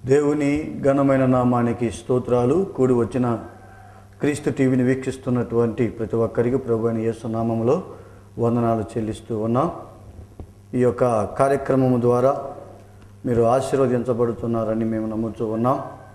దేవుని ఘనమైన నామానికి స్తోత్రాలు కూడి వచ్చిన క్రీస్తు టీవీని వీక్షిస్తున్నటువంటి ప్రతి ఒక్కరికి ప్రభు అయిన యేసు నామములో వందనాలు చెల్లిస్తూ ఉన్నాం ఈ యొక్క కార్యక్రమము ద్వారా మీరు ఆశీర్వదించబడుతున్నారని మేము నమ్ముతూ ఉన్నాం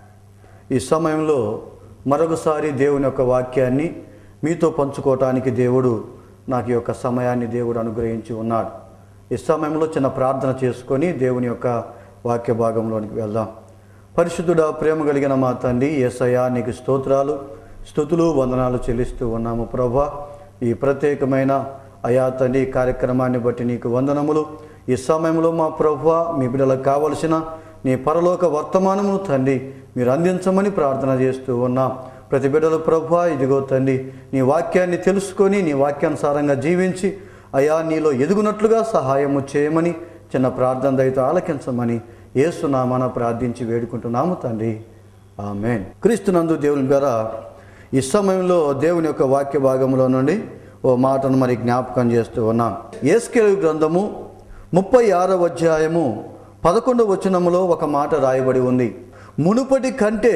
ఈ సమయంలో మరొకసారి దేవుని యొక్క వాక్యాన్ని మీతో పంచుకోవటానికి దేవుడు నాకు ఈ యొక్క సమయాన్ని దేవుడు అనుగ్రహించి ఉన్నాడు ఈ సమయంలో చిన్న ప్రార్థన చేసుకొని దేవుని యొక్క వాక్య భాగంలోనికి వెళ్దాం పరిశుద్ధుడ ప్రేమ కలిగిన మా తండ్రి ఏసయ్యా నీకు స్తోత్రాలు స్థుతులు వందనాలు చెల్లిస్తూ ఉన్నాము ప్రభా ఈ ప్రత్యేకమైన అయా తండ్రి ఈ కార్యక్రమాన్ని బట్టి నీకు వందనములు ఈ సమయంలో మా ప్రభు మీ బిడ్డలకు కావలసిన నీ పరలోక వర్తమానమును తండ్రి మీరు అందించమని ప్రార్థన చేస్తూ ఉన్నాం ప్రతి బిడ్డల ప్రభు ఇదిగో తండ్రి నీ వాక్యాన్ని తెలుసుకొని నీ వాక్యానుసారంగా జీవించి అయా నీలో ఎదుగునట్లుగా సహాయము చేయమని చిన్న ప్రార్థన దయతో ఆలకించమని ఏసునామాన ప్రార్థించి వేడుకుంటున్నాము తండ్రి ఆమెన్ క్రీస్తునందు దేవుని ద్వారా ఈ సమయంలో దేవుని యొక్క వాక్య భాగంలో నుండి ఓ మాటను మరి జ్ఞాపకం చేస్తూ ఉన్నాం ఏస్కేలు గ్రంథము ముప్పై ఆరవ అధ్యాయము పదకొండవ వచనములో ఒక మాట రాయబడి ఉంది మునుపటి కంటే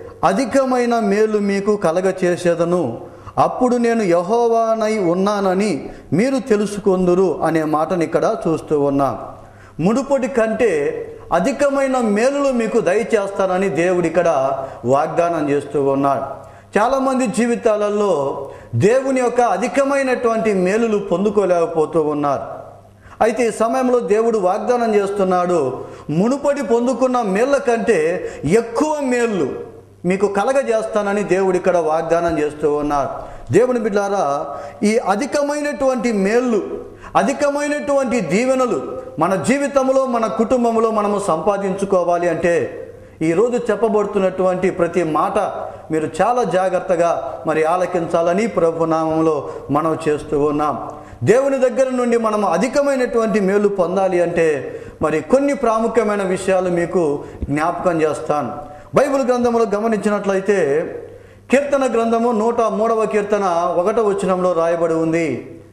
అధికమైన మేలు మీకు కలగ చేసేదను అప్పుడు నేను యహోవానై ఉన్నానని మీరు తెలుసుకొందురు అనే మాటని ఇక్కడ చూస్తూ ఉన్నాం మునుపటి కంటే అధికమైన మేలులు మీకు దయచేస్తానని దేవుడు ఇక్కడ వాగ్దానం చేస్తూ ఉన్నాడు చాలామంది జీవితాలలో దేవుని యొక్క అధికమైనటువంటి మేలులు పొందుకోలేకపోతూ ఉన్నారు అయితే ఈ సమయంలో దేవుడు వాగ్దానం చేస్తున్నాడు మునుపటి పొందుకున్న మేళ్ళ కంటే ఎక్కువ మేళ్ళు మీకు కలగజేస్తానని దేవుడు ఇక్కడ వాగ్దానం చేస్తూ ఉన్నారు దేవుని బిడ్డారా ఈ అధికమైనటువంటి మేళ్ళు అధికమైనటువంటి దీవెనలు మన జీవితంలో మన కుటుంబంలో మనము సంపాదించుకోవాలి అంటే ఈరోజు చెప్పబడుతున్నటువంటి ప్రతి మాట మీరు చాలా జాగ్రత్తగా మరి ఆలకించాలని ప్రభునామంలో మనం చేస్తూ ఉన్నాం దేవుని దగ్గర నుండి మనం అధికమైనటువంటి మేలు పొందాలి అంటే మరి కొన్ని ప్రాముఖ్యమైన విషయాలు మీకు జ్ఞాపకం చేస్తాను బైబిల్ గ్రంథంలో గమనించినట్లయితే కీర్తన గ్రంథము నూట మూడవ కీర్తన ఒకటో వచనంలో రాయబడి ఉంది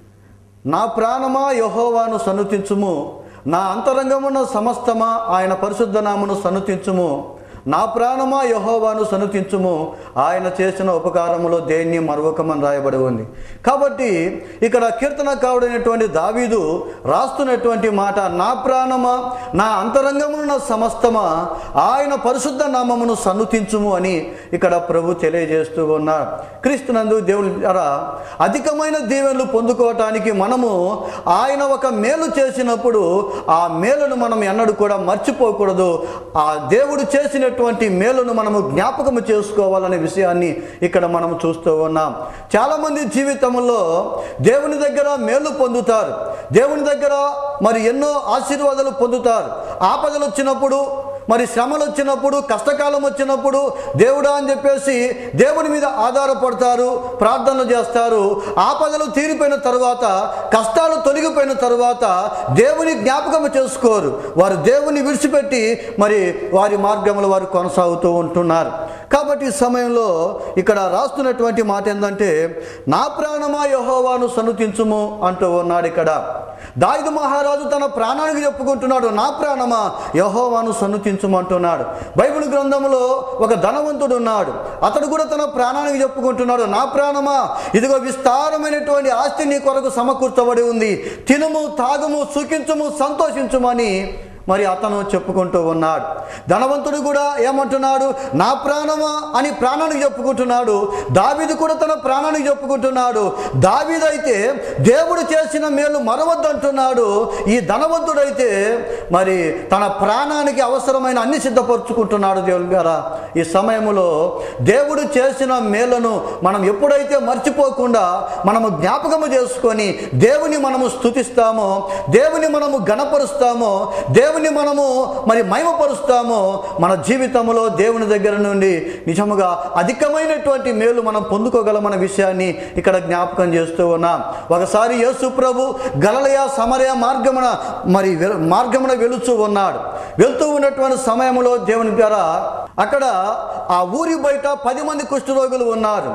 నా ప్రాణమా యహోవాను సన్నుతించుము నా అంతరంగమున సమస్తమా ఆయన పరిశుద్ధ నామను సన్నుతించుము నా ప్రాణమా యహోవాను సన్నుతించుము ఆయన చేసిన ఉపకారములో దేన్ని మరొకమని రాయబడి ఉంది కాబట్టి ఇక్కడ కీర్తనకారుడైనటువంటి దావీదు రాస్తున్నటువంటి మాట నా ప్రాణమా నా అంతరంగమున సమస్తమా ఆయన పరిశుద్ధ నామమును సన్నుతించుము అని ఇక్కడ ప్రభు తెలియజేస్తూ ఉన్నారు క్రీస్తునందు దేవుని ద్వారా అధికమైన దీవెనలు పొందుకోవటానికి మనము ఆయన ఒక మేలు చేసినప్పుడు ఆ మేలును మనం ఎన్నడూ కూడా మర్చిపోకూడదు ఆ దేవుడు చేసినటువంటి మేలును మనము జ్ఞాపకము చేసుకోవాలనే విషయాన్ని ఇక్కడ మనం చూస్తూ ఉన్నాం చాలామంది జీవితంలో దేవుని దగ్గర మేలు పొందుతారు దేవుని దగ్గర మరి ఎన్నో ఆశీర్వాదాలు పొందుతారు ఆపదలు వచ్చినప్పుడు మరి శ్రమలు వచ్చినప్పుడు కష్టకాలం వచ్చినప్పుడు దేవుడా అని చెప్పేసి దేవుని మీద ఆధారపడతారు ప్రార్థనలు చేస్తారు ఆపదలు తీరిపోయిన తరువాత కష్టాలు తొలగిపోయిన తరువాత దేవుని జ్ఞాపకం చేసుకోరు వారు దేవుని విడిచిపెట్టి మరి వారి మార్గంలో వారు కొనసాగుతూ ఉంటున్నారు కాబట్టి ఈ సమయంలో ఇక్కడ రాస్తున్నటువంటి మాట ఏంటంటే నా ప్రాణమా యహోవాను సన్నుతించుము అంటూ ఉన్నాడు ఇక్కడ దాయిదు మహారాజు తన ప్రాణానికి చెప్పుకుంటున్నాడు నా ప్రాణమా యహోవాను సన్నుతించుమంటున్నాడు బైబిల్ గ్రంథంలో ఒక ధనవంతుడు ఉన్నాడు అతడు కూడా తన ప్రాణానికి చెప్పుకుంటున్నాడు నా ప్రాణమా ఇదిగో విస్తారమైనటువంటి ఆస్తి నీ కొరకు సమకూర్చబడి ఉంది తినుము తాగుము సుఖించుము సంతోషించుమని మరి అతను చెప్పుకుంటూ ఉన్నాడు ధనవంతుడు కూడా ఏమంటున్నాడు నా ప్రాణమా అని ప్రాణానికి చెప్పుకుంటున్నాడు దావీదు కూడా తన ప్రాణానికి చెప్పుకుంటున్నాడు దావీదైతే దేవుడు చేసిన మేలు మరవద్దంటున్నాడు ఈ ధనవంతుడైతే మరి తన ప్రాణానికి అవసరమైన అన్ని సిద్ధపరుచుకుంటున్నాడు దేవుని గారా ఈ సమయంలో దేవుడు చేసిన మేలను మనం ఎప్పుడైతే మర్చిపోకుండా మనము జ్ఞాపకము చేసుకొని దేవుని మనము స్థుతిస్తామో దేవుని మనము గణపరుస్తామో దేవుని మనము మరి మహిమపరుస్తామో మన జీవితంలో దేవుని దగ్గర నుండి నిజముగా అధికమైనటువంటి మేలు మనం పొందుకోగలమన్న విషయాన్ని ఇక్కడ జ్ఞాపకం చేస్తూ ఉన్నాం ఒకసారి యేసు ప్రభు గలలయ సమరయ మార్గమున మరి వె- మార్గమున వెలుచూ ఉన్నాడు వెళ్తూ ఉన్నటువంటి సమయంలో దేవుని ద్వారా అక్కడ ఆ ఊరి బయట పది మంది కుష్ఠరోగులు ఉన్నారు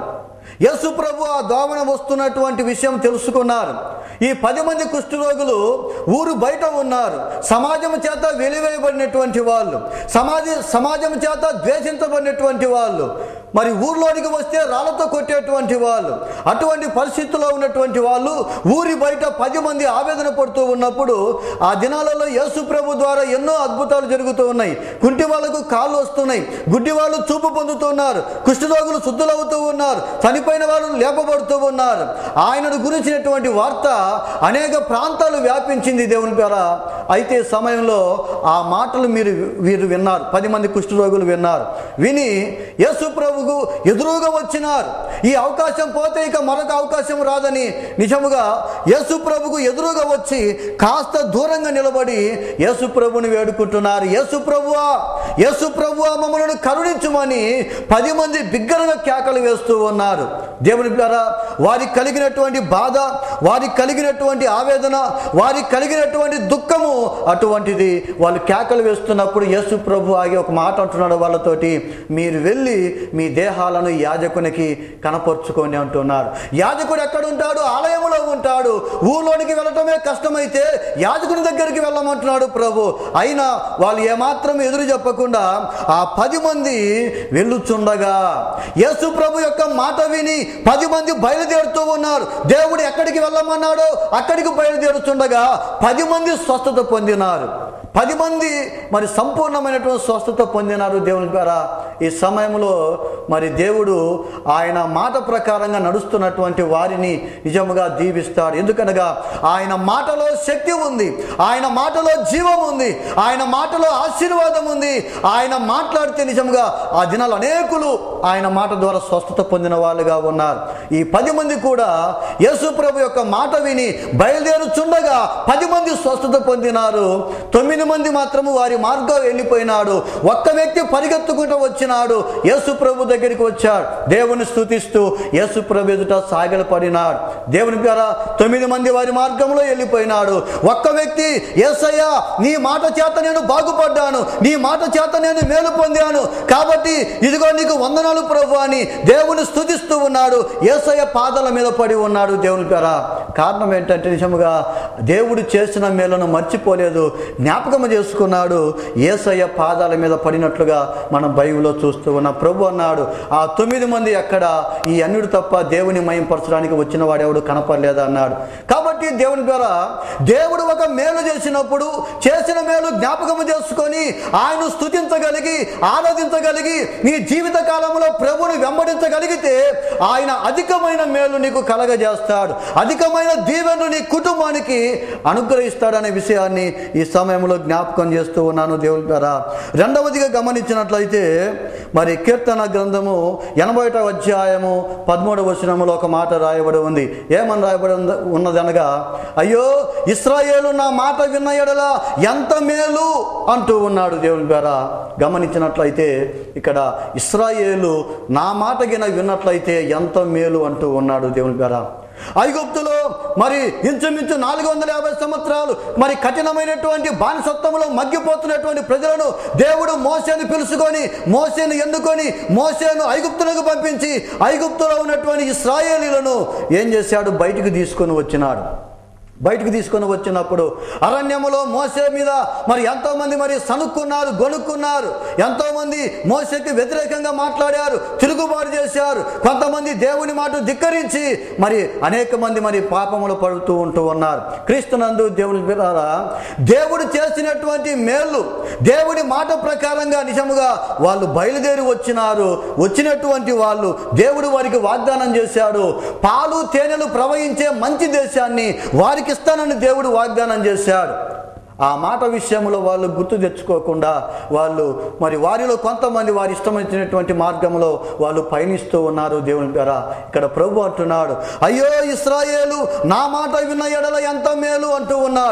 యేసు ప్రభు ఆ దోమన వస్తున్నటువంటి విషయం తెలుసుకున్నారు ఈ పది మంది కుష్ఠరోగులు ఊరు బయట ఉన్నారు సమాజం చేత వెలివేయబడినటువంటి వాళ్ళు సమాజ సమాజం చేత ద్వేషించబడినటువంటి వాళ్ళు మరి ఊర్లోనికి వస్తే రాళ్లతో కొట్టేటువంటి వాళ్ళు అటువంటి పరిస్థితుల్లో ఉన్నటువంటి వాళ్ళు ఊరి బయట పది మంది ఆవేదన పడుతూ ఉన్నప్పుడు ఆ దినాలలో యేసు ప్రభు ద్వారా ఎన్నో అద్భుతాలు జరుగుతూ ఉన్నాయి కుంటి వాళ్ళకు కాళ్ళు వస్తున్నాయి గుడ్డి వాళ్ళు చూపు పొందుతున్నారు కుష్ఠరోగులు శుద్ధులవుతూ ఉన్నారు చనిపోయిన వాళ్ళు లేపబడుతూ ఉన్నారు ఆయనను గురించినటువంటి వార్త అనేక ప్రాంతాలు వ్యాపించింది దేవుని పేర అయితే సమయంలో ఆ మాటలు మీరు వీరు విన్నారు పది మంది కుష్ఠరోగులు విన్నారు విని యేసు ప్రభుకు ఎదురుగా వచ్చినారు ఈ అవకాశం పోతే ఇక మరొక అవకాశం రాదని నిజముగా యేసు ప్రభుకు ఎదురుగా వచ్చి కాస్త దూరంగా నిలబడి యేసు ప్రభుని వేడుకుంటున్నారు యేసు ప్రభువా యేసు ప్రభువా మమ్మల్ని కరుణించుమని పది మంది బిగ్గరగా కేకలు వేస్తూ ఉన్నారు దేవుని ద్వారా వారికి కలిగినటువంటి బాధ వారికి కలిగినటువంటి ఆవేదన వారికి కలిగినటువంటి దుఃఖము అటువంటిది వాళ్ళు కేకలు వేస్తున్నప్పుడు యేసు ప్రభు ఆగి ఒక మాట అంటున్నాడు వాళ్ళతోటి మీరు వెళ్ళి మీ దేహాలను యాజకునికి కనపరుచుకొని అంటున్నారు యాజకుడు ఎక్కడ ఉంటాడు ఆలయంలో ఉంటాడు ఊళ్ళోనికి వెళ్ళటమే కష్టమైతే యాజకుని దగ్గరికి వెళ్ళమంటున్నాడు ప్రభు అయినా వాళ్ళు ఏమాత్రం ఎదురు చెప్పకుండా ఆ పది మంది వెళ్ళుచుండగా యేసు ప్రభు యొక్క మాట విని పది మంది బయలుదేరుతూ ఉన్నారు దేవుడు ఎక్కడికి వెళ్ళమన్నాడో అక్కడికి బయలుదేరుతుండగా పది మంది స్వస్థత పొందినారు పది మంది మరి సంపూర్ణమైనటువంటి స్వస్థత పొందినారు దేవుని ద్వారా ఈ సమయంలో మరి దేవుడు ఆయన మాట ప్రకారంగా నడుస్తున్నటువంటి వారిని నిజముగా దీవిస్తాడు ఎందుకనగా ఆయన మాటలో శక్తి ఉంది ఆయన మాటలో జీవం ఉంది ఆయన మాటలో ఆశీర్వాదం ఉంది ఆయన మాట్లాడితే నిజంగా ఆ దినాలు అనేకులు ఆయన మాట ద్వారా స్వస్థత పొందిన వాళ్ళుగా ఉన్నారు ఈ పది మంది కూడా యేసు ప్రభు యొక్క మాట విని బయలుదేరుచుండగా పది మంది స్వస్థత పొందినారు తొమ్మిది మంది మాత్రము వారి మార్గం వెళ్ళిపోయినాడు ఒక్క వ్యక్తి పరిగెత్తుకుంటూ వచ్చినాడు యేసు ప్రభు దగ్గరికి వచ్చాడు దేవుని స్థుతిస్తూ యేసు ప్రభు ఎదుట సాగలపడినాడు దేవుని ద్వారా తొమ్మిది మంది వారి మార్గంలో వెళ్ళిపోయినాడు ఒక్క వ్యక్తి ఏసయ్యా నీ మాట చేత నేను బాగుపడ్డాను నీ మాట చేత నేను మేలు పొందాను కాబట్టి ఇదిగో నీకు వందనాలు ప్రభు అని దేవుని స్థుతిస్తూ ఉన్నాడు ఏసయ్య పాదాల మీద పడి ఉన్నాడు దేవుని పేర కారణం ఏంటంటే నిజముగా దేవుడు చేసిన మేలును మర్చిపోలేదు జ్ఞాపకం చేసుకున్నాడు ఏసయ్య పాదాల మీద పడినట్లుగా మనం బైబిల్లో చూస్తూ ఉన్న ప్రభు అన్నాడు ఆ తొమ్మిది మంది ఎక్కడ ఈ అన్యుడు తప్ప దేవుని మయంపరచడానికి వచ్చిన వాడెవడు కనపడలేదా అన్నాడు కాబట్టి దేవుని ద్వారా దేవుడు ఒక మేలు చేసినప్పుడు చేసిన మేలు జ్ఞాపకము చేసుకొని ఆయన స్థుతించగలిగి ఆరాధించగలిగి నీ జీవిత కాలంలో ప్రభుని వెంబడించగలిగితే ఆయన అధికమైన మేలు నీకు కలగజేస్తాడు అధికమైన దీవెనలు నీ కుటుంబానికి అనుగ్రహిస్తాడనే విషయాన్ని ఈ సమయంలో జ్ఞాపకం చేస్తూ ఉన్నాను దేవుని ద్వారా రెండవదిగా గమనించినట్లయితే మరి కీర్తన గ్రంథము ఎనభై ఒకటో అధ్యాయము పదమూడవ వచనములో ఒక మాట రాయబడి ఉంది ఏమని రాయబడి ఉంది- ఉన్నదనగా అయ్యో ఇస్రాయేలు నా మాట విన్న ఎడల ఎంత మేలు అంటూ ఉన్నాడు దేవుని ద్వారా గమనించినట్లయితే ఇక్కడ ఇస్రాయేలు నా మాట గిన విన్నట్లయితే ఎంత మేలు అంటూ ఉన్నాడు దేవుని ద్వారా ఐగుప్తులో మరి ఇంచుమించు నాలుగు వందల యాభై సంవత్సరాలు మరి కఠినమైనటువంటి బానిసత్వంలో మగ్గిపోతున్నటువంటి ప్రజలను దేవుడు మోసేను పిలుచుకొని మోసేను ఎన్నుకొని మోసేను ఐగుప్తులకు పంపించి ఐగుప్తులో ఉన్నటువంటి ఇస్రాయేలీలను ఏం చేశాడు బయటికి తీసుకొని వచ్చినాడు బయటకు తీసుకొని వచ్చినప్పుడు అరణ్యములో మోసే మీద మరి ఎంతోమంది మరి సనుక్కున్నారు గొనుక్కున్నారు ఎంతోమంది మోసేకి వ్యతిరేకంగా మాట్లాడారు తిరుగుబాటు చేశారు కొంతమంది దేవుని మాట ధిక్కరించి మరి అనేక మంది మరి పాపములు పడుతూ ఉంటూ ఉన్నారు క్రీస్తునందు దేవుని బిడ్డలారా, దేవుడు చేసినటువంటి మేలు దేవుడి మాట ప్రకారంగా నిజముగా వాళ్ళు బయలుదేరి వచ్చినారు వచ్చినటువంటి వాళ్ళు దేవుడు వారికి వాగ్దానం చేశాడు పాలు తేనెలు ప్రవహించే మంచి దేశాన్ని వారికి ఇస్తానని దేవుడు వాగ్దానం చేశాడు ఆ మాట విషయంలో వాళ్ళు గుర్తు తెచ్చుకోకుండా వాళ్ళు మరి వారిలో కొంతమంది వారి ఇష్టమైనటువంటి మార్గంలో వాళ్ళు పయనిస్తూ ఉన్నారు దేవుని పేర ఇక్కడ ప్రభు అంటున్నాడు అయ్యో ఇస్రాయేలు నా మాట విన్న ఎడల ఎంత మేలు అంటూ ఉన్నాడు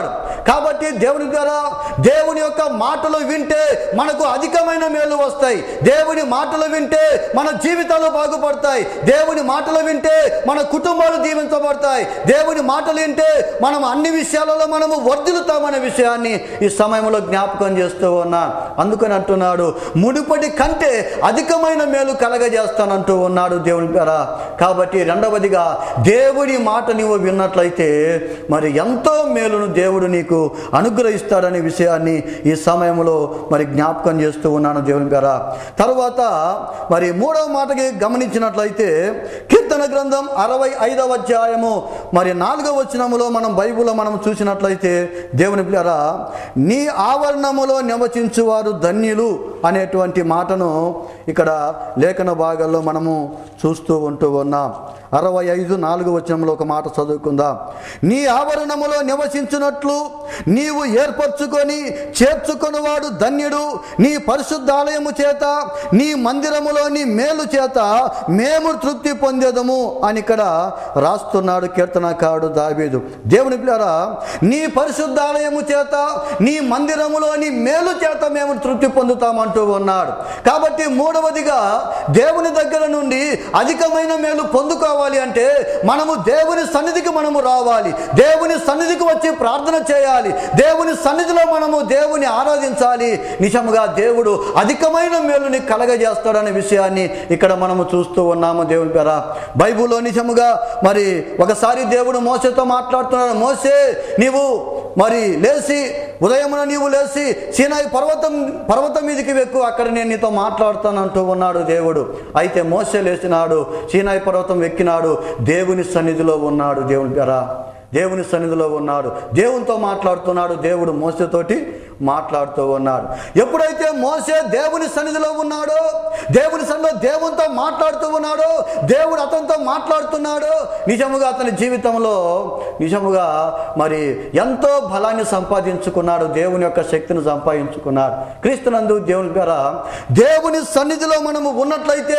కాబట్టి దేవుని ద్వారా దేవుని యొక్క మాటలు వింటే మనకు అధికమైన మేలు వస్తాయి దేవుని మాటలు వింటే మన జీవితాలు బాగుపడతాయి దేవుని మాటలు వింటే మన కుటుంబాలు దీవించబడతాయి దేవుని మాటలు వింటే మనం అన్ని విషయాలలో మనము వర్ధిల్లుతామనే విషయాన్ని ఈ సమయంలో జ్ఞాపకం చేస్తూ ఉన్నా అందుకని అంటున్నాడు మునుపటి కంటే అధికమైన మేలు కలగజేస్తానంటూ ఉన్నాడు దేవుని ద్వారా కాబట్టి రెండవదిగా దేవుని మాట నీవు విన్నట్లయితే మరి ఎంతో మేలును దేవుడు నీకు అనుగ్రహిస్తాడనే విషయాన్ని ఈ సమయంలో మరి జ్ఞాపకం చేస్తూ ఉన్నాను దేవుని ద్వారా తర్వాత మరి మూడవ మాటకి గమనించినట్లయితే కీర్తన గ్రంథం అరవై ఐదవ అధ్యాయము మరి నాలుగవ వచనములో మనం బైబిల్లో మనం చూసినట్లయితే దేవుని పిల్లరా నీ ఆవరణములో నివసించువారు ధన్యులు అనేటువంటి మాటను ఇక్కడ లేఖన భాగాల్లో మనము చూస్తూ ఉంటూ ఉన్నాం అరవై ఐదు నాలుగు వచనంలో ఒక మాట చదువుకుందాం నీ ఆవరణములో నివసించున్నట్లు నీవు ఏర్పరచుకొని చేర్చుకొనివాడు ధన్యుడు నీ పరిశుద్ధాలయము చేత నీ మందిరములోని మేలు చేత మేము తృప్తి పొందేదము అని ఇక్కడ రాస్తున్నాడు కీర్తనకారుడు దావీదు దేవుని పిల్లరా నీ పరిశుద్ధాలయము చేత నీ మందిరములోని మేలు చేత మేము తృప్తి పొందుతామంటూ ఉన్నాడు కాబట్టి మూడవదిగా దేవుని దగ్గర నుండి అధికమైన మేలు పొందుకోవాలి అంటే మనము దేవుని సన్నిధికి మనము రావాలి దేవుని సన్నిధికి వచ్చి ప్రార్థన చేయాలి దేవుని సన్నిధిలో మనము దేవుని ఆరాధించాలి నిజముగా దేవుడు అధికమైన మేలుని కలగజేస్తాడనే విషయాన్ని ఇక్కడ మనము చూస్తూ ఉన్నాము దేవుని పేర బైబిల్లో నిజముగా మరి ఒకసారి దేవుడు మోసతో మాట్లాడుతున్నాడు మోసే నీవు మరి లేచి ఉదయమున నీవు లేచి సీనాయి పర్వతం పర్వతం మీదకి వెక్కు అక్కడ నేను నీతో మాట్లాడుతానంటూ ఉన్నాడు దేవుడు అయితే మోసే లేచినాడు సీనాయి పర్వతం ఎక్కినాడు దేవుని సన్నిధిలో ఉన్నాడు దేవుని ద్వారా దేవుని సన్నిధిలో ఉన్నాడు దేవునితో మాట్లాడుతున్నాడు దేవుడు మోసతోటి మాట్లాడుతూ ఉన్నాడు ఎప్పుడైతే మోసే దేవుని సన్నిధిలో ఉన్నాడో దేవుని సన్నిధిలో దేవునితో మాట్లాడుతూ ఉన్నాడో దేవుడు అతనితో మాట్లాడుతున్నాడో నిజముగా అతని జీవితంలో నిజముగా మరి ఎంతో బలాన్ని సంపాదించుకున్నాడు దేవుని యొక్క శక్తిని సంపాదించుకున్నాడు క్రీస్తునందు దేవుని ద్వారా దేవుని సన్నిధిలో మనము ఉన్నట్లయితే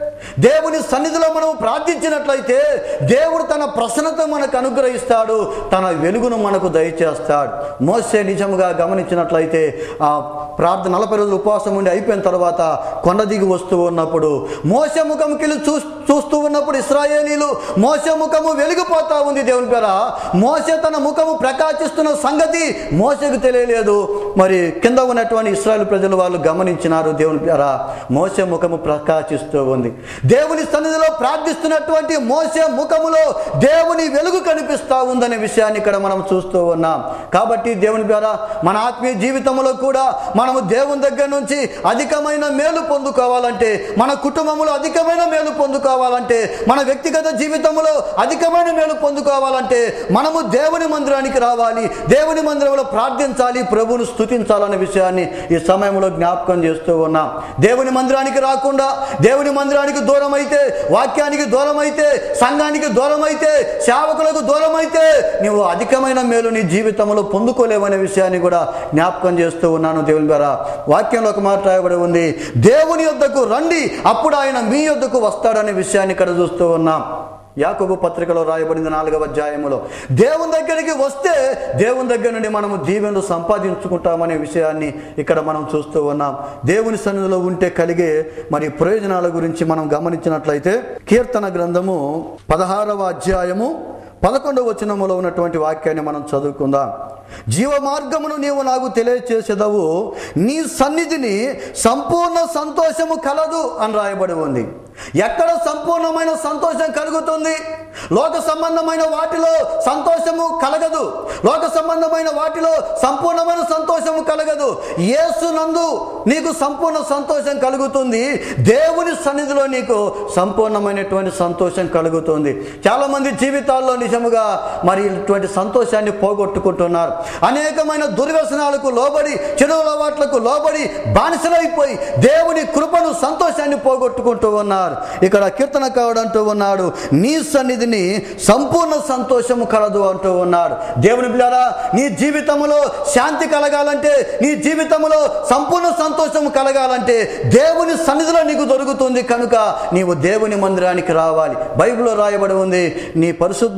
దేవుని సన్నిధిలో మనము ప్రార్థించినట్లయితే దేవుడు తన ప్రసన్నత మనకు అనుగ్రహిస్తాడు తన వెలుగును మనకు దయచేస్తాడు మోసే నిజముగా గమనించినట్లయితే ఆ ప్రార్థన నలభై రోజులు ఉపవాసం ఉండి అయిపోయిన తర్వాత కొండ దిగి వస్తూ ఉన్నప్పుడు మోస ముఖంకి చూ చూస్తూ ఉన్నప్పుడు ఇస్రాయేలీలు మోస ముఖము వెలిగిపోతా ఉంది దేవుని పేర మోసే తన ముఖము ప్రకాశిస్తున్న సంగతి మోసకు తెలియలేదు మరి కింద ఉన్నటువంటి ఇస్రాయేల్ ప్రజలు వాళ్ళు గమనించినారు దేవుని పేర మోసే ముఖము ప్రకాశిస్తూ ఉంది దేవుని సన్నిధిలో ప్రార్థిస్తున్నటువంటి మోసే ముఖములో దేవుని వెలుగు కనిపిస్తా ఉందనే విషయాన్ని ఇక్కడ మనం చూస్తూ ఉన్నాం కాబట్టి దేవుని ద్వారా మన ఆత్మీయ జీవితంలో కూడా మనము దేవుని దగ్గర నుంచి అధికమైన మేలు పొందుకోవాలంటే మన కుటుంబంలో అధికమైన మేలు పొందుకోవాలంటే మన వ్యక్తిగత జీవితంలో అధికమైన మేలు పొందుకోవాలంటే మనము దేవుని మందిరానికి రావాలి దేవుని మందిరంలో ప్రార్థించాలి ప్రభువును స్థుతించాలనే విషయాన్ని ఈ సమయంలో జ్ఞాపకం చేస్తూ ఉన్నాం దేవుని మందిరానికి రాకుండా దేవుని మందిరానికి దూరం అయితే వాక్యానికి దూరం అయితే సంఘానికి దూరం అయితే సేవకులకు దూరం అయితే నువ్వు అధికమైన మేలు నీ జీవితంలో పొందుకోలేవనే విషయాన్ని కూడా జ్ఞాపకం చేస్తూ ఉన్నాను దేవుని ద్వారా వాక్యంలో ఒక మాట రాయబడి ఉంది దేవుని యొద్దకు రండి అప్పుడు ఆయన మీ యొద్దకు వస్తాడనే విషయాన్ని ఇక్కడ చూస్తూ ఉన్నాం యాకోబు పత్రికలో రాయబడింది నాలుగవ అధ్యాయములో దేవుని దగ్గరికి వస్తే దేవుని దగ్గర నుండి మనము దీవెనలు సంపాదించుకుంటామనే విషయాన్ని ఇక్కడ మనం చూస్తూ ఉన్నాం దేవుని సన్నిధిలో ఉంటే కలిగే మరి ప్రయోజనాల గురించి మనం గమనించినట్లయితే కీర్తన గ్రంథము పదహారవ అధ్యాయము పదకొండవ వచనములో ఉన్నటువంటి వాక్యాన్ని మనం చదువుకుందాం జీవ మార్గమును నీవు నాకు తెలియచేసేదవు నీ సన్నిధిని సంపూర్ణ సంతోషము కలదు అని రాయబడి ఉంది ఎక్కడ సంపూర్ణమైన సంతోషం కలుగుతుంది లోక సంబంధమైన వాటిలో సంతోషము కలగదు లోక సంబంధమైన వాటిలో సంపూర్ణమైన సంతోషము కలగదు యేసునందు నీకు సంపూర్ణ సంతోషం కలుగుతుంది దేవుని సన్నిధిలో నీకు సంపూర్ణమైనటువంటి సంతోషం కలుగుతుంది చాలామంది జీవితాల్లో నిజముగా మరి ఇటువంటి సంతోషాన్ని పోగొట్టుకుంటున్నారు అనేకమైన దుర్వ్యసనాలకు లోబడి చెడు అలవాట్లకు లోబడి బానిసలైపోయి దేవుని కృపను సంతోషాన్ని పోగొట్టుకుంటూ ఉన్నారు ఇక్కడ కీర్తన కావడంటూ ఉన్నాడు నీ సన్నిధిని సంపూర్ణ సంతోషము కలదు అంటూ ఉన్నాడు దేవుని బిడ్డారా నీ జీవితంలో శాంతి కలగాలంటే నీ జీవితంలో సంపూర్ణ సంతోషము కలగాలంటే దేవుని సన్నిధిలో నీకు దొరుకుతుంది కనుక నీవు దేవుని మందిరానికి రావాలి బైబిల్లో రాయబడి ఉంది నీ పరిశుద్ధ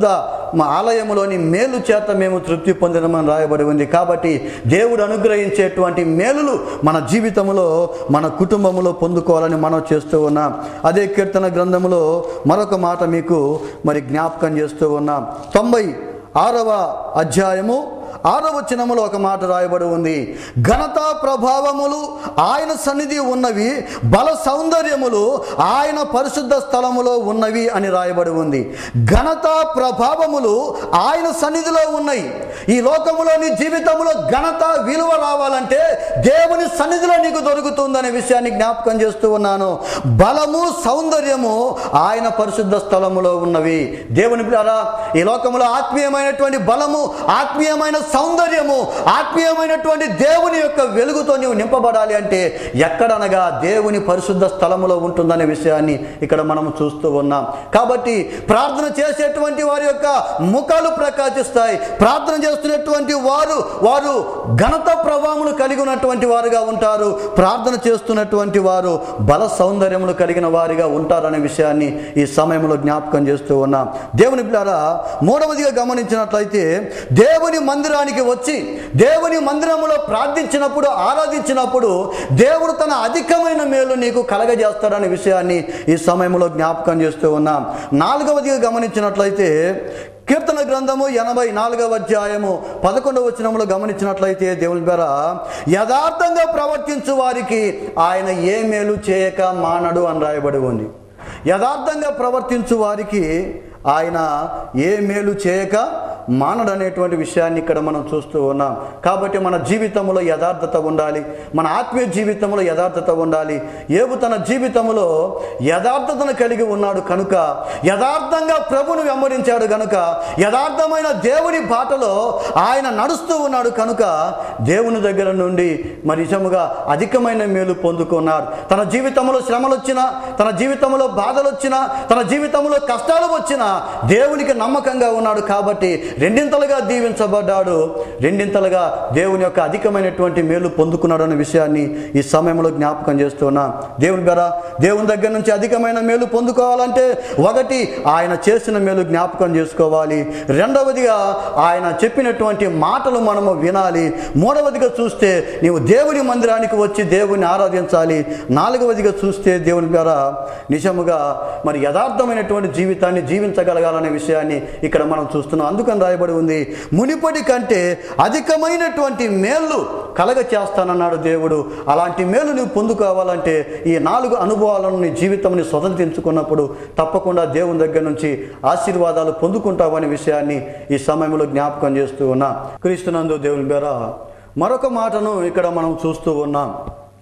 మా ఆలయములోని మేలు చేత మేము తృప్తి పొందినమని రాయబడి ఉంది కాబట్టి దేవుడు అనుగ్రహించేటువంటి మేలులు మన జీవితంలో మన కుటుంబంలో పొందుకోవాలని మనం చేస్తూ ఉన్నాం అదే కీర్తన గ్రంథములో మరొక మాట మీకు మరి జ్ఞాపకం చేస్తూ ఉన్నాం తొంభై ఆరవ అధ్యాయము ఆరవ వచనములో ఒక మాట రాయబడి ఉంది ఘనత ప్రభావములు ఆయన సన్నిధి ఉన్నవి బల సౌందర్యములు ఆయన పరిశుద్ధ స్థలములో ఉన్నవి అని రాయబడి ఉంది ఘనత ప్రభావములు ఆయన సన్నిధిలో ఉన్నాయి ఈ లోకములో నీ జీవితంలో ఘనత విలువ రావాలంటే దేవుని సన్నిధిలో నీకు దొరుకుతుందనే విషయాన్ని జ్ఞాపకం చేస్తూ ఉన్నాను బలము సౌందర్యము ఆయన పరిశుద్ధ స్థలములో ఉన్నవి దేవుని ద్వారా ఈ లోకంలో ఆత్మీయమైనటువంటి బలము ఆత్మీయమైన సౌందర్యము ఆత్మీయమైనటువంటి దేవుని యొక్క వెలుగుతో నీవు నింపబడాలి అంటే ఎక్కడనగా దేవుని పరిశుద్ధ స్థలములో ఉంటుందనే విషయాన్ని ఇక్కడ మనం చూస్తూ ఉన్నాం కాబట్టి ప్రార్థన చేసేటువంటి వారి యొక్క ముఖాలు ప్రకాశిస్తాయి ప్రార్థన చేస్తున్నటువంటి వారు వారు ఘనత ప్రభావములు కలిగి ఉన్నటువంటి వారుగా ఉంటారు ప్రార్థన చేస్తున్నటువంటి వారు బల సౌందర్యములు కలిగిన వారిగా ఉంటారనే విషయాన్ని ఈ సమయంలో జ్ఞాపకం చేస్తూ ఉన్నాం దేవుని బిడ్డారా మూడవదిగా గమనించినట్లయితే దేవుని మందిరానికి వచ్చి దేవుని మందిరములో ప్రార్థించినప్పుడు ఆరాధించినప్పుడు దేవుడు తన అధికమైన మేలు నీకు కలగజేస్తాడనే విషయాన్ని ఈ సమయంలో జ్ఞాపకం చేస్తూ ఉన్నాం నాలుగవదిగా గమనించినట్లయితే కీర్తన గ్రంథము ఎనభై నాలుగవ అధ్యాయము పదకొండవ వచనంలో గమనించినట్లయితే దేవుని ద్వారా యథార్థంగా ప్రవర్తించు వారికి ఆయన ఏ మేలు చేయక మానడు అని రాయబడి ఉంది యథార్థంగా ప్రవర్తించు వారికి ఆయన ఏ మేలు చేయక మానడు అనేటువంటి విషయాన్ని ఇక్కడ మనం చూస్తూ ఉన్నాం కాబట్టి మన జీవితంలో యథార్థత ఉండాలి మన ఆత్మీయ జీవితంలో యథార్థత ఉండాలి ఏబు తన జీవితంలో యథార్థతను కలిగి ఉన్నాడు కనుక యథార్థంగా ప్రభును వెంబడించాడు కనుక యథార్థమైన దేవుని బాటలో ఆయన నడుస్తూ ఉన్నాడు కనుక దేవుని దగ్గర నుండి మరి నిజముగా అధికమైన మేలు పొందుకున్నారు తన జీవితంలో శ్రమలు వచ్చినా తన జీవితంలో బాధలు వచ్చినా తన జీవితంలో కష్టాలు వచ్చినా దేవునికి నమ్మకంగా ఉన్నాడు కాబట్టి రెండింతలుగా దీవించబడ్డాడు రెండింతలుగా దేవుని యొక్క అధికమైనటువంటి మేలు పొందుకున్నాడు అనే విషయాన్ని ఈ సమయంలో జ్ఞాపకం చేస్తున్నా దేవుని ద్వారా దేవుని దగ్గర నుంచి అధికమైన మేలు పొందుకోవాలంటే ఒకటి ఆయన చేసిన మేలు జ్ఞాపకం చేసుకోవాలి రెండవదిగా ఆయన చెప్పినటువంటి మాటలు మనము వినాలి మూడవదిగా చూస్తే నీవు దేవుని మందిరానికి వచ్చి దేవుని ఆరాధించాలి నాలుగవదిగా చూస్తే దేవుని ద్వారా నిజముగా మరి యథార్థమైనటువంటి జీవితాన్ని జీవించగలగాలనే విషయాన్ని ఇక్కడ మనం చూస్తున్నాం అందుకని రాయబడి ఉంది మునిపటి కంటే అధికమైనటువంటి మేళ్ళు కలగ చేస్తానన్నాడు దేవుడు అలాంటి మేలు నువ్వు పొందుకోవాలంటే ఈ నాలుగు అనుభవాలను నీ జీవితంని స్వతంత్రించుకున్నప్పుడు తప్పకుండా దేవుని దగ్గర నుంచి ఆశీర్వాదాలు పొందుకుంటావనే విషయాన్ని ఈ సమయంలో జ్ఞాపకం చేస్తూ ఉన్నా క్రీస్తునందు దేవుని ద్వారా మరొక మాటను ఇక్కడ మనం చూస్తూ ఉన్నాం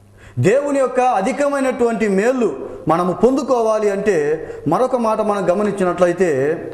దేవుని యొక్క అధికమైనటువంటి మేళ్ళు మనము పొందుకోవాలి అంటే మరొక మాట మనం గమనించినట్లయితే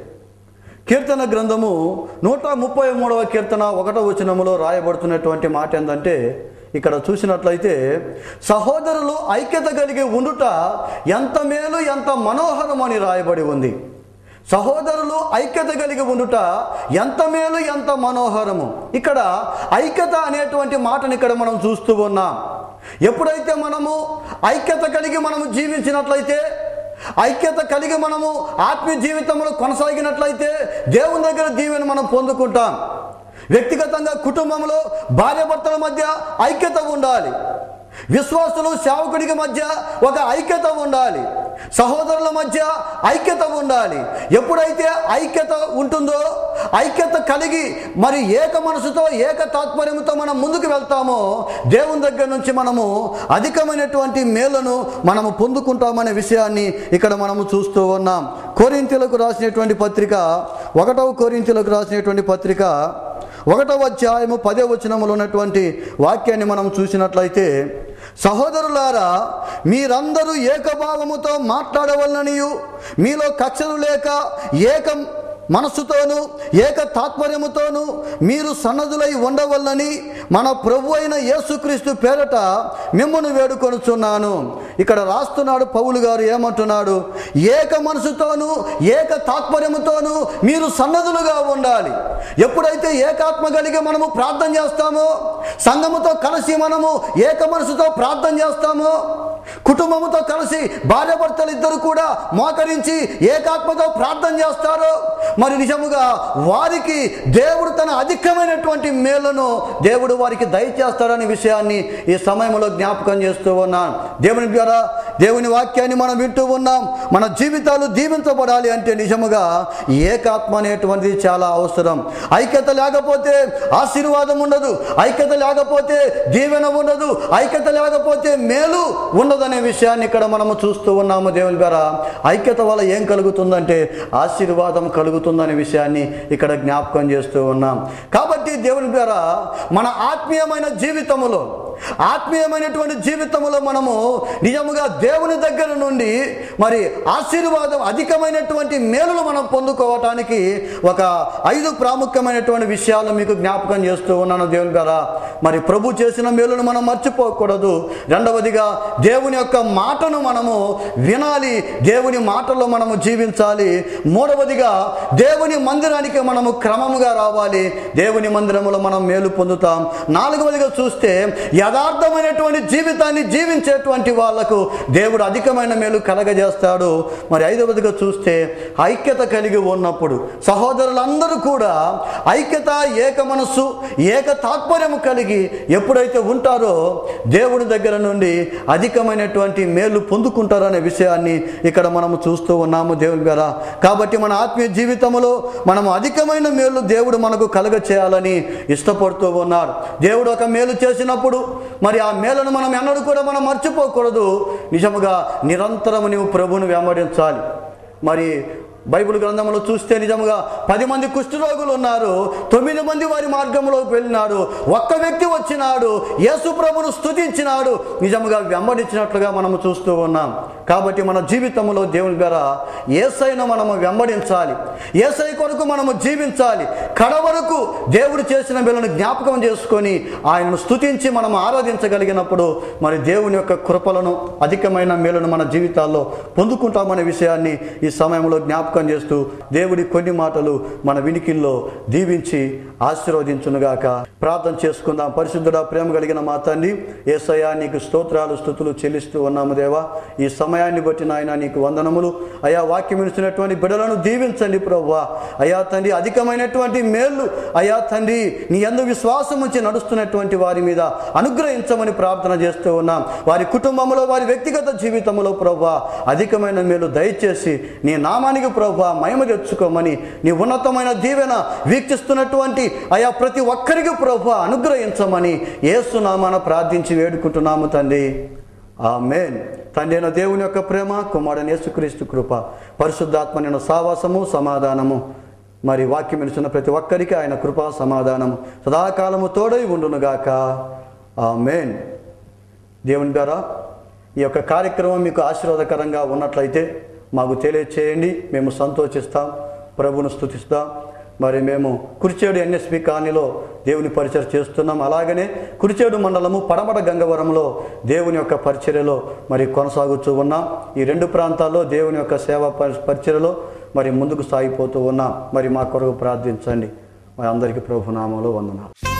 కీర్తన గ్రంథము నూట ముప్పై మూడవ కీర్తన ఒకటో వచనములో రాయబడుతున్నటువంటి మాట ఏంటంటే ఇక్కడ చూసినట్లయితే సహోదరులు ఐక్యత కలిగి ఉండుట ఎంత మేలు ఎంత మనోహరం అని రాయబడి ఉంది సహోదరులు ఐక్యత కలిగి ఉండుట ఎంత మేలు ఎంత మనోహరము ఇక్కడ ఐక్యత అనేటువంటి మాటను ఇక్కడ మనం చూస్తూ ఉన్నాం ఎప్పుడైతే మనము ఐక్యత కలిగి మనము జీవించినట్లయితే ఐక్యత కలిగి మనము ఆత్మీయ జీవితంలో కొనసాగినట్లయితే దేవుని దగ్గర దీవెని మనం పొందుకుంటాం వ్యక్తిగతంగా కుటుంబంలో భార్యాభర్తల మధ్య ఐక్యత ఉండాలి విశ్వాసులు సేవకుడికి మధ్య ఒక ఐక్యత ఉండాలి సహోదరుల మధ్య ఐక్యత ఉండాలి ఎప్పుడైతే ఐక్యత ఉంటుందో ఐక్యత కలిగి మరి ఏక మనసుతో ఏక తాత్పర్యంతో మనం ముందుకు వెళ్తామో దేవుని దగ్గర నుంచి మనము అధికమైనటువంటి మేలను మనము పొందుకుంటామనే విషయాన్ని ఇక్కడ మనము చూస్తూ ఉన్నాం కోరింతలకు రాసినటువంటి పత్రిక ఒకటవ కోరింతలకు రాసినటువంటి పత్రిక ఒకటవ అధ్యాయము పదే వచనములో ఉన్నటువంటి వాక్యాన్ని మనం చూసినట్లయితే సహోదరులారా మీరందరూ ఏకభావముతో మాట్లాడవలననియు మీలో కక్షలు లేక ఏకం మనస్సుతోనూ ఏక తాత్పర్యముతోనూ మీరు సన్నదులై ఉండవల్లని మన ప్రభు అయిన యేసుక్రీస్తు పేరట మిమ్మల్ని వేడుకొనుచున్నాను ఇక్కడ రాస్తున్నాడు పౌలు గారు ఏమంటున్నాడు ఏక మనసుతోనూ ఏక తాత్పర్యముతోనూ మీరు సన్నదులుగా ఉండాలి ఎప్పుడైతే ఏకాత్మ కలిగి మనము ప్రార్థన చేస్తామో సంఘముతో కలిసి మనము ఏక మనసుతో ప్రార్థన చేస్తామో కుటుంబంతో కలిసి భార్యాభర్తలు ఇద్దరు కూడా మోకరించి ఏకాత్మతో ప్రార్థన చేస్తారు మరి నిజముగా వారికి దేవుడు తన అధికమైనటువంటి మేలును దేవుడు వారికి దయచేస్తాడనే విషయాన్ని ఈ సమయంలో జ్ఞాపకం చేస్తూ ఉన్నాను దేవుని ద్వారా దేవుని వాక్యాన్ని మనం వింటూ ఉన్నాం మన జీవితాలు దీవించబడాలి అంటే నిజముగా ఏకాత్మ అనేటువంటిది చాలా అవసరం ఐక్యత లేకపోతే ఆశీర్వాదం ఉండదు ఐక్యత లేకపోతే దీవెన ఉండదు ఐక్యత లేకపోతే మేలు ఉండదనే విషయాన్ని ఇక్కడ మనము చూస్తూ ఉన్నాము దేవుని ద్వారా ఐక్యత వల్ల ఏం కలుగుతుందంటే ఆశీర్వాదం కలుగుతుందనే విషయాన్ని ఇక్కడ జ్ఞాపకం చేస్తూ ఉన్నాం కాబట్టి దేవుని ద్వారా మన ఆత్మీయమైన జీవితములో ఆత్మీయమైనటువంటి జీవితంలో మనము నిజముగా దేవుని దగ్గర నుండి మరి ఆశీర్వాదం అధికమైనటువంటి మేలులు మనం పొందుకోవటానికి ఒక ఐదు ప్రాముఖ్యమైనటువంటి విషయాలు మీకు జ్ఞాపకం చేస్తూ ఉన్నాను దేవుని ద్వారా మరి ప్రభు చేసిన మేలును మనం మర్చిపోకూడదు రెండవదిగా దేవుని యొక్క మాటను మనము వినాలి దేవుని మాటల్లో మనము జీవించాలి మూడవదిగా దేవుని మందిరానికి మనము క్రమముగా రావాలి దేవుని మందిరములో మనం మేలు పొందుతాం నాలుగవదిగా చూస్తే యథార్థమైనటువంటి జీవితాన్ని జీవించేటువంటి వాళ్లకు దేవుడు అధికమైన మేలు కలగజేస్తాడు మరి ఐదవదిగా చూస్తే ఐక్యత కలిగి ఉన్నప్పుడు సహోదరులందరూ కూడా ఐక్యత ఏక మనస్సు ఏక తాత్పర్యము కలిగి ఎప్పుడైతే ఉంటారో దేవుడి దగ్గర నుండి అధికమైనటువంటి మేలు పొందుకుంటారు అనే విషయాన్ని ఇక్కడ మనము చూస్తూ ఉన్నాము దేవుని ద్వారా కాబట్టి మన ఆత్మీయ జీవితంలో మనము అధికమైన మేలు దేవుడు మనకు కలగ చేయాలని ఇష్టపడుతూ ఉన్నారు దేవుడు ఒక మేలు చేసినప్పుడు మరి ఆ మేలును మనం ఎన్నడూ కూడా మనం మర్చిపోకూడదు నిజముగా నిరంతరం నీవు ప్రభువును వెంబడించాలి మరి బైబిల్ గ్రంథంలో చూస్తే నిజముగా పది మంది కుష్ఠరోగులు ఉన్నారు తొమ్మిది మంది వారి మార్గంలోకి వెళ్ళినాడు ఒక్క వ్యక్తి వచ్చినాడు యేసు ప్రభును స్తుతించినాడు నిజముగా వెంబడించినట్లుగా మనము చూస్తూ ఉన్నాం కాబట్టి మన జీవితంలో దేవుని ద్వారా ఏసైను మనము వెంబడించాలి ఏసై కొరకు మనము జీవించాలి కడ వరకు దేవుడు చేసిన వీళ్ళను జ్ఞాపకం చేసుకొని ఆయనను స్తుతించి మనం ఆరాధించగలిగినప్పుడు మరి దేవుని యొక్క కృపలను అధికమైన మేలును మన జీవితాల్లో పొందుకుంటామనే విషయాన్ని ఈ సమయంలో జ్ఞాపకం చేస్తూ దేవుడి కొన్ని మాటలు మన వినికిల్లో దీవించి ఆశీర్వదించునుగాక ప్రార్థన చేసుకుందాం పరిశుద్ధుడ ప్రేమ కలిగిన మా తండ్రి ఏసయ్యా నీకు స్తోత్రాలు స్థుతులు చెల్లిస్తూ ఉన్నాము దేవా ఈ సమయాన్ని బట్టి నాయన నీకు వందనములు అయా వాక్యం ఇచ్చినటువంటి బిడలను దీవించండి ప్రవ్వా అయా తండ్రి అధికమైనటువంటి మేళ్ళు అయా తండ్రి నీ ఎందు విశ్వాసం ఉంచి నడుస్తున్నటువంటి వారి మీద అనుగ్రహించమని ప్రార్థన చేస్తూ ఉన్నాం వారి కుటుంబంలో వారి వ్యక్తిగత జీవితంలో ప్రవ్వా అధికమైన మేలు దయచేసి నీ నామానికి ప్రభా మహిమ తెచ్చుకోమని నీ ఉన్నతమైన దీవెన వీక్షిస్తున్నటువంటి అయా ప్రతి ఒక్కరికి ప్రభా అనుగ్రహించమని ఏసునామాన ప్రార్థించి వేడుకుంటున్నాము తండ్రి ఆమెన్ తండ్రి అయిన దేవుని యొక్క ప్రేమ కుమారుని యేసుక్రీస్తు కృప పరిశుద్ధాత్మ నేను సావాసము సమాధానము మరి వాక్యం వినిచిన ప్రతి ఒక్కరికి ఆయన కృప సమాధానము సదాకాలము తోడై ఉండునుగాక ఆమెన్ దేవుని ద్వారా ఈ యొక్క కార్యక్రమం మీకు ఆశీర్వాదకరంగా ఉన్నట్లయితే మాకు తెలియచేయండి మేము సంతోషిస్తాం ప్రభును స్తుతిస్తాం మరి మేము కురిచేడు ఎన్ఎస్పి కాలనీలో దేవుని పరిచయం చేస్తున్నాం అలాగనే కురిచేడు మండలము పడమట గంగవరంలో దేవుని యొక్క పరిచర్యలో మరి కొనసాగుతూ ఉన్నాం ఈ రెండు ప్రాంతాల్లో దేవుని యొక్క సేవా పరి- పరిచర్యలో మరి ముందుకు సాగిపోతూ ఉన్నాం మరి మా కొరకు ప్రార్థించండి మరి అందరికీ ప్రభునామంలో వందనాలు